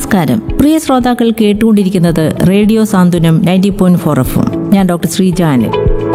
നമസ്കാരം പ്രിയ ശ്രോതാക്കൾ കേട്ടുകൊണ്ടിരിക്കുന്നത് radio Santhwanam ninety point four F ഞാൻ ഡോക്ടർ ശ്രീജാനിൽ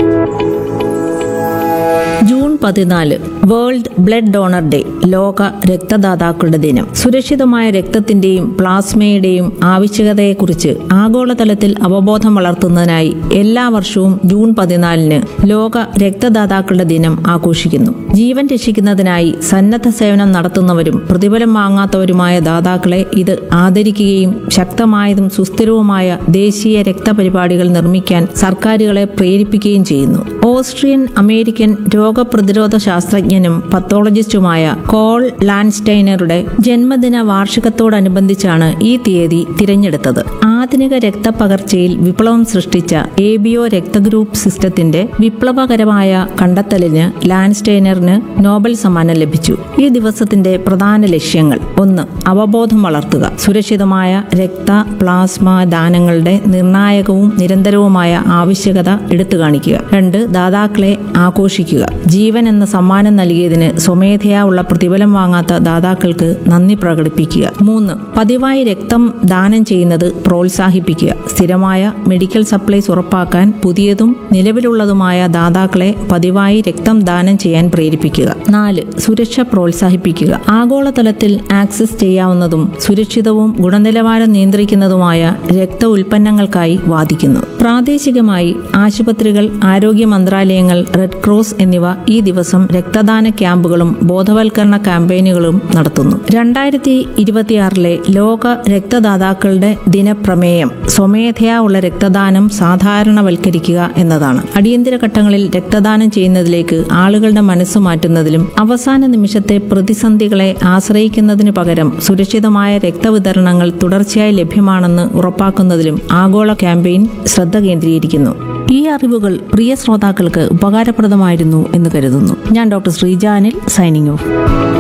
ജൂൺ പതിനാല് വേൾഡ് ബ്ലഡ് ഡോണർ ഡേ ലോക രക്തദാതാക്കളുടെ ദിനം സുരക്ഷിതമായ രക്തത്തിന്റെയും പ്ലാസ്മയുടെയും ആവശ്യകതയെക്കുറിച്ച് ആഗോളതലത്തിൽ അവബോധം വളർത്തുന്നതിനായി എല്ലാ വർഷവും ജൂൺ പതിനാലിന് ലോക രക്തദാതാക്കളുടെ ദിനം ആഘോഷിക്കുന്നു ജീവൻ രക്ഷിക്കുന്നതിനായി സന്നദ്ധ സേവനം നടത്തുന്നവരും പ്രതിഫലം വാങ്ങാത്തവരുമായ ദാതാക്കളെ ഇത് ആദരിക്കുകയും ശക്തമായതും സുസ്ഥിരവുമായ ദേശീയ രക്തപരിപാടികൾ നിർമ്മിക്കാൻ സർക്കാരുകളെ പ്രേരിപ്പിക്കുകയും ചെയ്യുന്നു ഓസ്ട്രിയൻ അമേരിക്കൻ രോഗപ്രതിരോധ ശാസ്ത്രജ്ഞനും പത്തോളജിസ്റ്റുമായ കോൾ ലാൻസ്റ്റൈനറുടെ ജന്മദിന വാർഷികത്തോടനുബന്ധിച്ചാണ് ഈ തീയതി തിരഞ്ഞെടുത്തത് ആധുനിക രക്തപകർച്ചയിൽ വിപ്ലവം സൃഷ്ടിച്ച എബിഒ രക്തഗ്രൂപ്പ് സിസ്റ്റത്തിന്റെ വിപ്ലവകരമായ കണ്ടെത്തലിന് ലാൻസ്റ്റൈനറിന് നോബൽ സമ്മാനം ലഭിച്ചു ഈ ദിവസത്തിന്റെ പ്രധാന ലക്ഷ്യങ്ങൾ ഒന്ന് അവബോധം വളർത്തുക സുരക്ഷിതമായ രക്ത പ്ലാസ്മ ദാനങ്ങളുടെ നിർണായകവും നിരന്തരവുമായ ആവശ്യകത എടുത്തു കാണിക്കുക രണ്ട് ദാതാക്കളെ ആഘോഷിക്കുക ജീവൻ എന്ന സമ്മാനം നൽകിയതിന് സ്വമേധയാ ഉള്ള പ്രതിഫലം വാങ്ങാത്ത ദാതാക്കൾക്ക് നന്ദി പ്രകടിപ്പിക്കുക മൂന്ന് പതിവായി രക്തം ദാനം ചെയ്യുന്നത് പ്രോത്സാഹിപ്പിക്കുക സ്ഥിരമായ മെഡിക്കൽ സപ്ലൈസ് ഉറപ്പാക്കാൻ പുതിയതും നിലവിലുള്ളതുമായ ദാതാക്കളെ പതിവായി രക്തം ദാനം ചെയ്യാൻ പ്രേരിപ്പിക്കുക നാല് സുരക്ഷ പ്രോത്സാഹിപ്പിക്കുക ആഗോളതലത്തിൽ ആക്സസ് ചെയ്യാവുന്നതും സുരക്ഷിതവും ഗുണനിലവാരം നിയന്ത്രിക്കുന്നതുമായ രക്ത ഉൽപ്പന്നങ്ങൾക്കായി വാദിക്കുന്നു പ്രാദേശികമായി ആശുപത്രികൾ ആരോഗ്യ മന്ത്രാലയങ്ങൾ റെഡ് ക്രോസ് എന്നിവ ഈ ദിവസം രക്തദാന ക്യാമ്പുകളും ബോധവൽക്കരണ ക്യാമ്പയിനുകളും നടത്തുന്നു രണ്ടായിരത്തി ഇരുപത്തിയാറിലെ ലോക രക്തദാതാക്കളുടെ ദിനപ്രമേയം സ്വമേധയാ ഉള്ള രക്തദാനം സാധാരണവൽക്കരിക്കുക എന്നതാണ് അടിയന്തര ഘട്ടങ്ങളിൽ രക്തദാനം ചെയ്യുന്നതിലേക്ക് ആളുകളുടെ മനസ്സ് മാറ്റുന്നതിലും അവസാന നിമിഷത്തെ പ്രതിസന്ധികളെ ആശ്രയിക്കുന്നതിനു പകരം സുരക്ഷിതമായ രക്തവിതരണങ്ങൾ തുടർച്ചയായി ലഭ്യമാണെന്ന് ഉറപ്പാക്കുന്നതിലും ആഗോള ക്യാമ്പയിൻ ശ്രദ്ധ കേന്ദ്രീകരിക്കുന്നു ഈ അറിവുകൾ പ്രിയ ശ്രോതാക്കൾക്ക് ഉപകാരപ്രദമായിരുന്നു എന്ന് കരുതുന്നു ഞാൻ ഡോക്ടർ ശ്രീജാനിൽ സൈനിങ് ഓഫ്